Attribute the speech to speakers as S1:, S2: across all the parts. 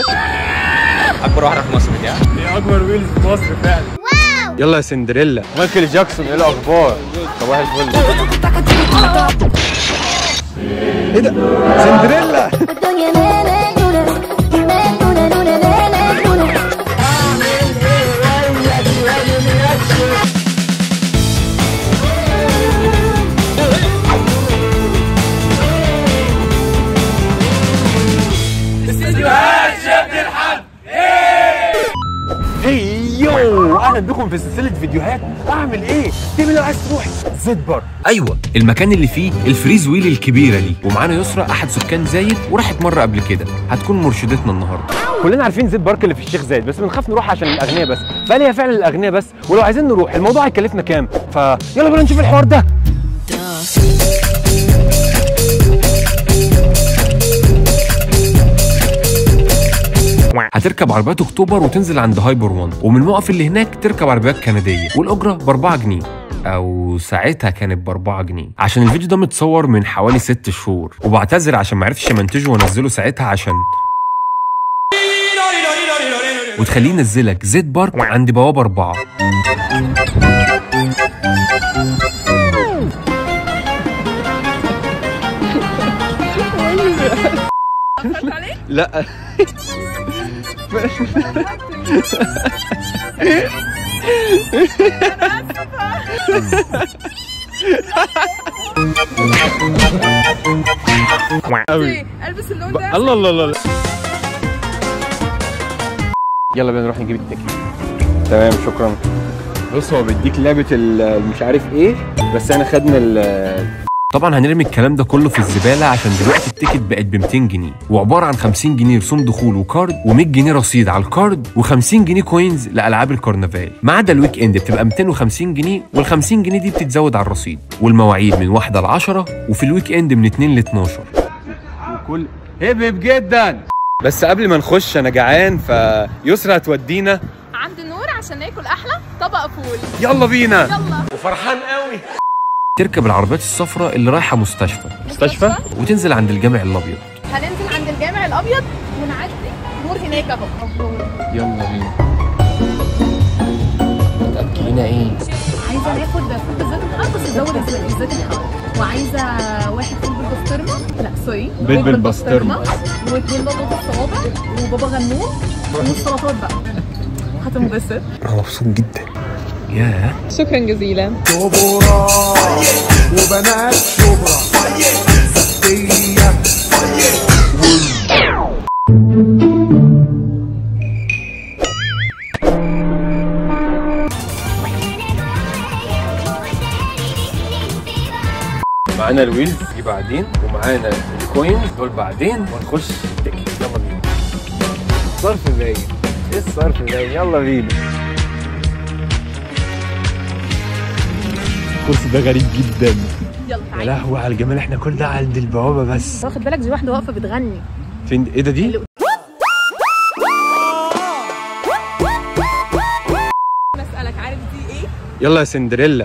S1: اكبر واحده في مصر دي ها
S2: هي اكبر ويلز في مصر فعلا يلا يا سندريلا مايكل جاكسون ايه الاخبار صباح الفل ايه ده سندريلا هي يو اهلا بكم في سلسله فيديوهات اعمل ايه؟ تعمل لو عايز تروح زد بار
S3: ايوه المكان اللي فيه الفريز ويل الكبيره دي ومعانا يسرا احد سكان زايد وراحت مره قبل كده هتكون مرشدتنا النهارده
S2: كلنا عارفين زد بارك اللي في الشيخ زايد بس بنخاف نروح عشان الاغنياء بس فهل هي فعلا الاغنياء بس ولو عايزين نروح الموضوع هيكلفنا كام فيلا بينا نشوف الحوار ده
S3: هتركب عربيات اكتوبر وتنزل عند هايبر 1 ومن الموقف اللي هناك تركب عربيات كنديه والاجره ب 4 جنيه او ساعتها كانت ب 4 جنيه عشان الفيديو ده متصور من حوالي 6 شهور وبعتذر عشان ما عرفتش امنتجه وانزله ساعتها عشان وتخليه ينزلك زيت بارك عند بوابه اربعه
S2: لا قوي
S4: البس اللون
S2: ب-
S4: ده
S2: الله الله الله يلا بينا نروح نجيب التيكت تمام شكرا بص هو بيديك لعبه ال- مش عارف ايه بس احنا خدنا ال
S3: طبعا هنرمي الكلام ده كله في الزباله عشان دلوقتي التيكت بقت ب 200 جنيه وعباره عن 50 جنيه رسوم دخول وكارد و100 جنيه رصيد على الكارد و50 جنيه كوينز لالعاب الكرنفال ما عدا الويك اند بتبقى 250 جنيه وال50 جنيه دي بتتزود على الرصيد والمواعيد من 1 ل 10 وفي الويك اند من 2 ل 12
S2: وكل هبب جدا بس قبل ما نخش انا جعان فيسرا هتودينا
S4: عند النور عشان ناكل احلى طبق فول
S2: يلا بينا
S4: يلا
S2: وفرحان قوي
S3: تركب العربيات الصفراء اللي رايحه مستشفى
S2: مستشفى
S3: وتنزل عند الجامع الابيض
S4: هننزل عند الجامع الابيض ونعدي نور هناك اهو
S2: يلا بينا
S3: تاكلنا ايه
S4: عايزه ناخد فول بالزيت الحار بس زود الزيت الزيت الحار وعايزه واحد فول بالبسطرمه لا سوري
S2: بيض بالبسطرمة.
S4: واثنين بطاطس صوابع وبابا غنوج والسلطات بقى هتنبسط
S3: انا مبسوط جدا ياه
S4: شكرا جزيلا
S5: شبرا وبنات شبرا سبتية
S2: معانا الويلز دي بعدين ومعانا الكوينز دول بعدين ونخش التيكت يلا بينا الصرف باين ايه الصرف باين يلا بينا الكرسي ده غريب جدا
S4: يلا
S2: يا
S4: تعالى
S2: لهوي على الجمال احنا كل ده عند البوابه بس
S4: واخد بالك دي واحده واقفه بتغني
S2: فين ايه ده دي؟
S4: اسالك عارف دي ايه
S2: يلا يا سندريلا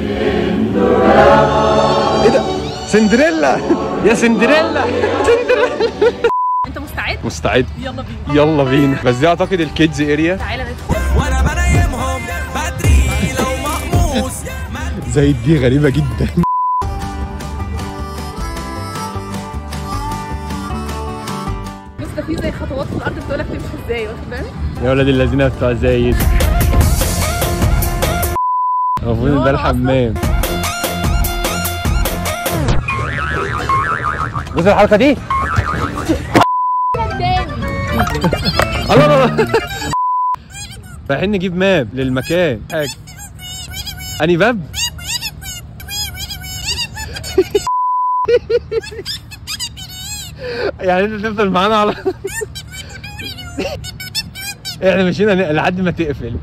S2: ايه ده؟ سندريلا يا سندريلا سندريلا
S4: انت مستعد
S2: مستعد
S4: يلا بينا
S2: يلا بينا بس دي اعتقد الكيدز اريا
S4: تعالى ندخل
S5: وانا بنيمهم بدري لو مقموس
S2: زي دي غريبه جدا
S4: بص ده في زي خطوات في الارض بتقولك تمشي ازاي واخد بالك
S2: يا ولاد الذين بتوع زايد المفروض إن ده الحمام بص الحركه دي
S4: تاني
S2: الله الله الله. رايحين نجيب ماب للمكان حاجه اني باب يعني انت تفضل معانا على احنا مشينا ن- لحد ما تقفل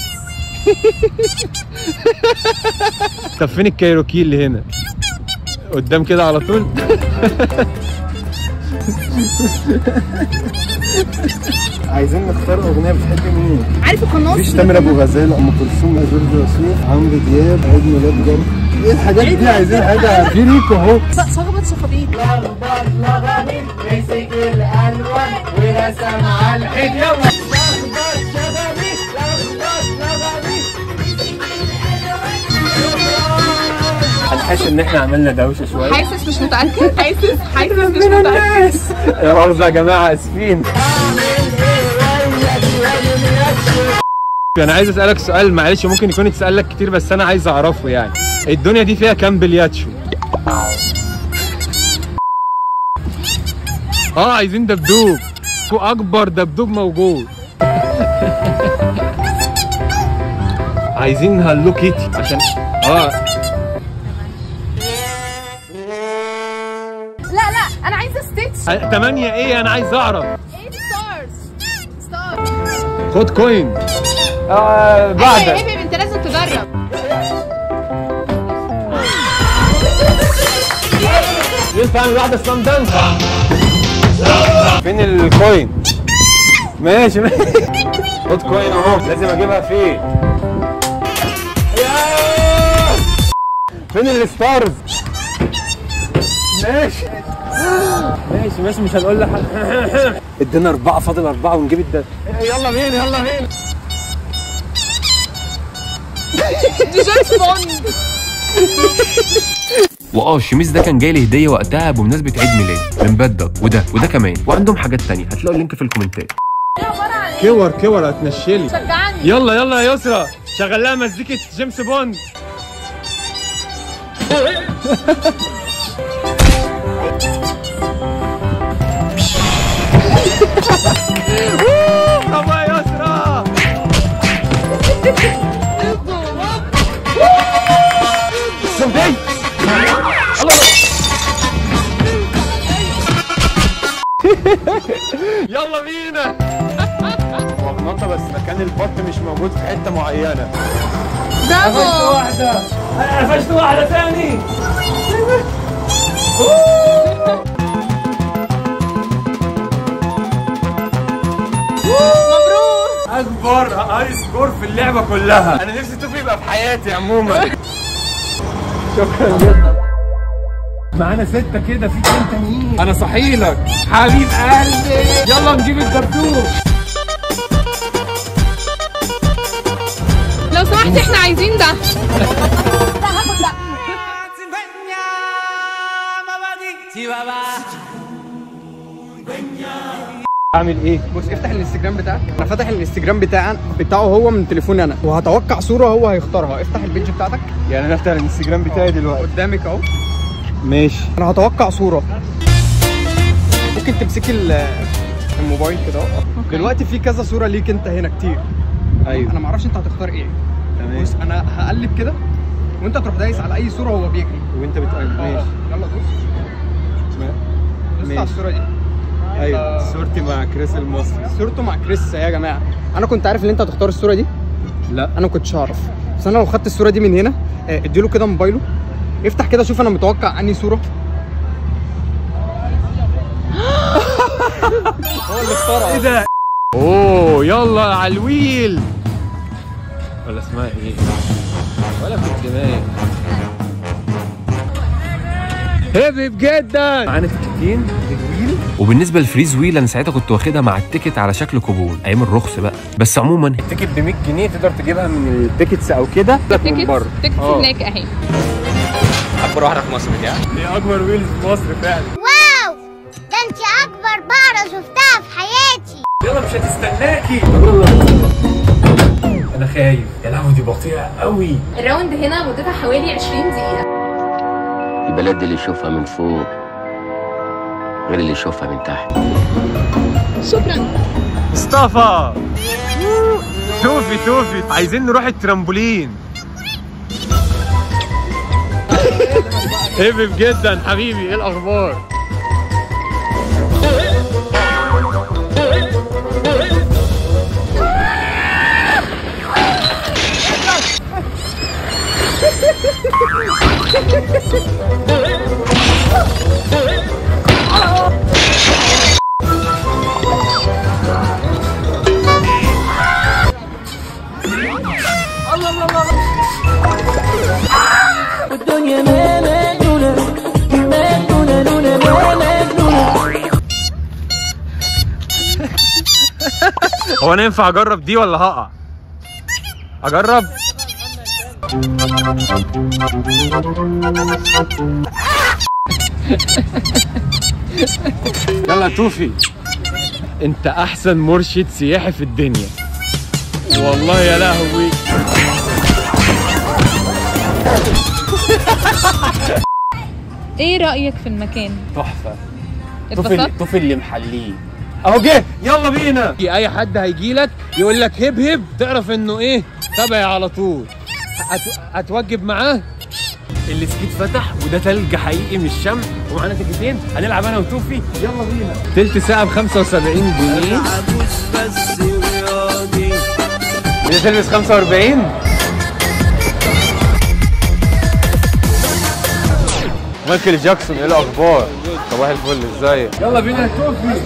S2: طب فين الكايروكي اللي هنا قدام كده على طول عايزين نختار اغنيه بتحب مين
S4: عارف القناص
S2: مفيش تامر ابو غزال ام كلثوم جورج وسوف عمرو دياب عيد ميلاد جد ايه الحاجات دي عايزين حاجه في ريكو اهو
S4: شخبط شخابيط
S2: هنحس ان احنا عملنا دوشه شويه
S4: حاسس مش متأكد حاسس حاسس مش متأكد
S2: يا مؤاخذة يا جماعة اسفين انا عايز اسالك سؤال معلش ممكن يكون اتسال لك كتير بس انا عايز اعرفه يعني الدنيا دي فيها كام بلياتشو اه عايزين دبدوب هو اكبر دبدوب موجود عايزين هالو كيتي عشان اه
S4: لا لا انا عايزه ستيتش
S2: تمانية ايه انا عايز اعرف
S4: 8 ستارز ستار
S2: خد كوين آه
S4: ايوه
S2: بعدك
S4: يا هبه انت لازم تجرب
S2: ينفع اعمل واحده سلام دانك فين الكوين ماشي ماشي خد كوين اهو لازم اجيبها فين ياه! فين الستارز ماشي ماشي ماشي مش هنقول لحد ادينا اربعه فاضل اربعه ونجيب الد يلا بينا يلا بينا
S4: دي جيمس بوند
S3: واه الشميس ده كان جاي لي هديه وقتها بمناسبه عيد ميلادي من بدك وده وده كمان وعندهم حاجات تانية هتلاقوا اللينك في الكومنتات
S4: عباره عن ايه
S2: كور كور هتنشلي
S4: شجعني
S2: يلا يلا يا يسرا شغل لها مزيكة جيمس بوند برافو يا يسرا سمدي يلا بينا مغناطة بس مكان البط مش موجود في حتة معينة
S4: برافو
S2: واحدة قفشت واحدة تاني
S4: مبروك
S2: اكبر هاي سكور في اللعبة كلها انا نفسي توفي يبقى في حياتي عموما شكرا جدا معانا ستة كده في اتنين تانيين انا صحيلك حبيب قلبي يلا نجيب الدبدوب
S4: لو سمحت احنا عايزين ده
S2: اعمل ايه
S1: بص افتح الانستجرام بتاعك انا فاتح الانستجرام بتاع بتاعه هو من تليفوني انا وهتوقع صوره هو هيختارها افتح البيج بتاعتك
S2: يعني انا افتح الانستجرام بتاعي دلوقتي
S1: قدامك اهو
S2: ماشي
S1: انا هتوقع صوره ممكن تمسكي ال- الموبايل كده اهو دلوقتي في كذا صوره ليك انت هنا كتير
S2: ايوه
S1: انا ما اعرفش انت هتختار ايه
S2: تمام
S1: بص انا هقلب كده وانت تروح دايس على اي صوره وهو بيجري
S2: وانت بتقلب ماشي
S1: يلا دوس دوس
S2: ماشي.
S1: على الصوره دي
S2: ايوه صورتي مع كريس المصري
S1: صورته مع كريس يا جماعه انا كنت عارف ان انت هتختار الصوره دي
S2: لا
S1: انا ما كنتش هعرف بس انا لو خدت الصوره دي من هنا آه، اديله كده موبايله افتح كده شوف انا متوقع انهي صوره هو اللي اختارها
S2: ايه ده اوه يلا على الويل ولا اسمها ايه ولا في الدماغ هبب جدا معانا تكتين الويل
S3: وبالنسبه للفريز ويل انا ساعتها كنت واخدها مع التيكت على شكل كوبون ايام الرخص بقى بس عموما
S2: التيكت ب 100 جنيه تقدر تجيبها من التيكتس او كده من
S4: تيكتس
S2: بره
S4: تيكتس
S2: آه.
S4: هناك اهي
S6: اكبر واحده في مصر دي ها؟
S2: دي اكبر ويلز في مصر فعلا
S7: واو ده انت اكبر بقرة شفتها في حياتي
S2: يلا مش هتستناكي انا خايف يا لهوي دي بطيئه قوي
S4: الراوند هنا مدتها حوالي 20 دقيقة
S8: البلد اللي يشوفها من فوق غير اللي يشوفها من تحت
S4: شكرا
S2: مصطفى توفي توفي عايزين نروح الترامبولين هبب جدا حبيبي ايه الاخبار
S9: والدنيا
S2: هو انا ينفع اجرب دي ولا هقع اجرب يلا توفي انت احسن مرشد سياحي في الدنيا والله يا لهوي
S4: ايه رايك في المكان
S2: تحفه طوفي
S4: اتبسطت
S2: طوفي اللي محليه اهو جه يلا بينا اي حد هيجي لك يقول لك هب هب تعرف انه ايه تبعي على طول هت... هتوجب معاه السكيت فتح وده تلج حقيقي مش شمع ومعانا تيكتين هنلعب انا وتوفي يلا بينا تلت ساعه ب 75 جنيه هي تلبس 45 مايكل جاكسون ايه الاخبار صباح الفل ازيك يلا بينا يا توفي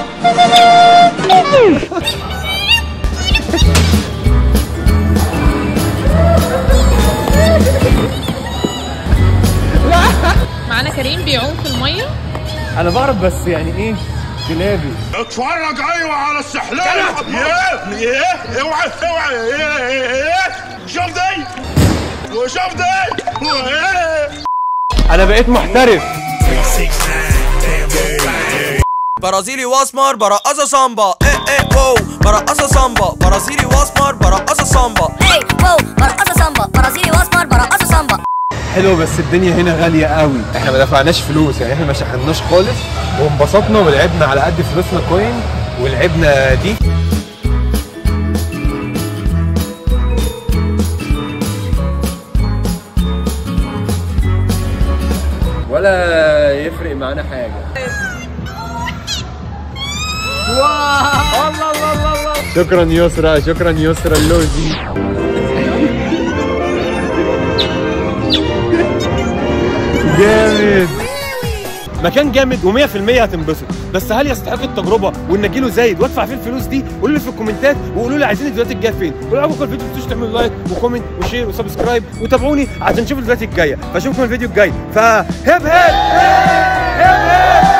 S4: معانا كريم بيعوم في الميه
S2: انا بعرف بس يعني ايه جلابي
S5: اتفرج ايوه على السحلية ايه ايه اوعى اوعى ايه ايه شوف دي وشوف دي وايه
S2: انا بقيت محترف
S9: برازيلي واسمر برقصة سامبا ايه ايه اوه برقصة سامبا برازيلي واسمر برقصة سامبا
S10: ايه واو برقصة سامبا برازيلي واسمر برقصة سامبا
S2: حلو بس الدنيا هنا غالية قوي احنا ما دفعناش فلوس يعني احنا ما شحناش خالص وانبسطنا ولعبنا على قد فلوسنا كوين ولعبنا دي ولا يفرق معانا حاجة الله الله الله الله شكرا يسرا شكرا يسرا اللوزي جامد مكان جامد و100% هتنبسط بس هل يستحق التجربه وان اجيله زايد وادفع فيه الفلوس دي قولوا لي في الكومنتات وقولوا لي عايزين الفيديوهات الجايه فين ولو عجبكم الفيديو ما تنسوش تعملوا لايك وكومنت وشير وسبسكرايب وتابعوني عشان نشوف الفيديوهات الجايه فاشوفكم الفيديو الجاي فهب هب هب هب